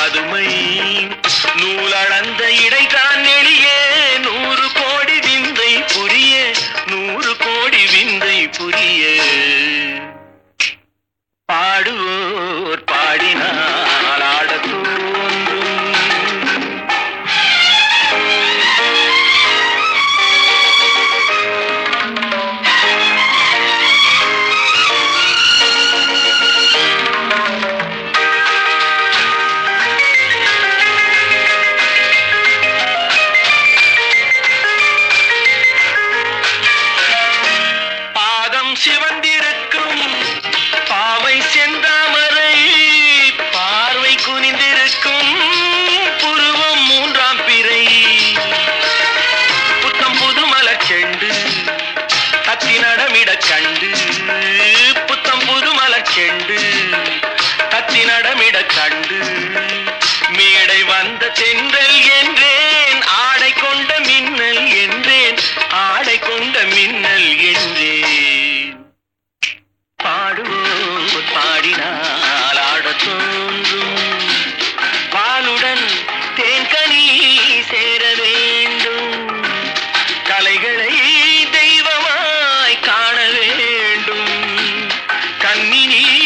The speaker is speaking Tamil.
பதுமை நூலளந்த இடைதான் நெளிய நூறு கோடி விந்தை புரிய நூறு கோடி விந்தை புரிய பாடுவோர் பாடினால் ஆடத் தோன்றும் பாதம் சிவந்திருக்கும் பாவை செந்தாமரை பார்வை குனிந்திருக்கும் புருவம் மூன்றாம் பிறை புத்தம் புது மலச்செண்டு தத்தி நடமிட கண்டு புத்தம் புது மலச்செண்டு தத்தி நடமிட கண்டு மேடை வந்த தென்றல் என்றேன் ஆடை கொண்ட மின்னல் என்றேன் ஆடை கொண்ட மின்னல் என்றேன் பாடுவோர் பாடினால் ஆடத் தோன்றும் பாலுடன் தேன்கனி சேர வேண்டும் கலைகளை தெய்வமாய் காண வேண்டும் கண்ணினி